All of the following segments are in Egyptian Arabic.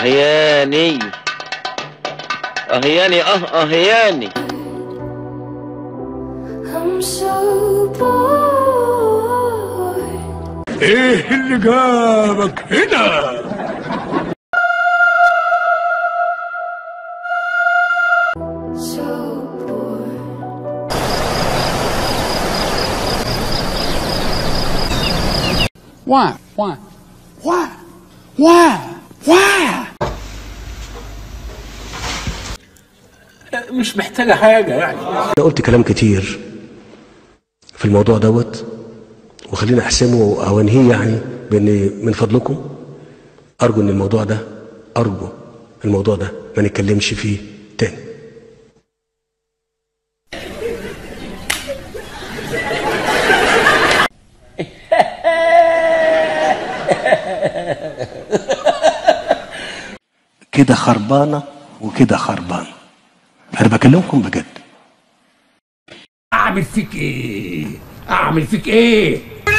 أهياني أهياني أه أهياني I'm so bored. ايه اللي جابك هنا So bored. Why? Why? Why? Why? Why? مش محتاجة حاجة يعني انا قلت كلام كتير في الموضوع دوت وخلينا احسمه او انهيه يعني بان من فضلكم ارجو ان الموضوع ده ارجو الموضوع ده ما نتكلمش فيه تاني كده خربانه وكده خربانه انا بكلمكم بجد اعمل فيك ايه اعمل فيك ايه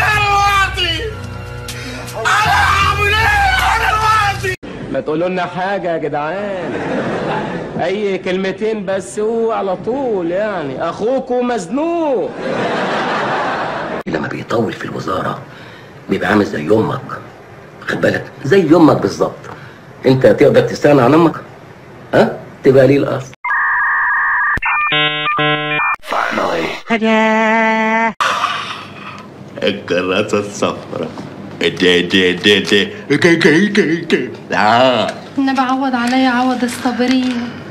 ما تقولوا لنا حاجة يا جدعان أي كلمتين بس هو على طول يعني أخوكم مزنوق لما بيطول في الوزارة بيبقى عامل زي أمك خد بالك زي أمك بالظبط أنت تقدر تستغنى عن أمك ها تبقى ليه الأصل الكراسة الصفراء دي دي دي دي كي كي كي كي آه انا بعوض عليا عوض الصابرين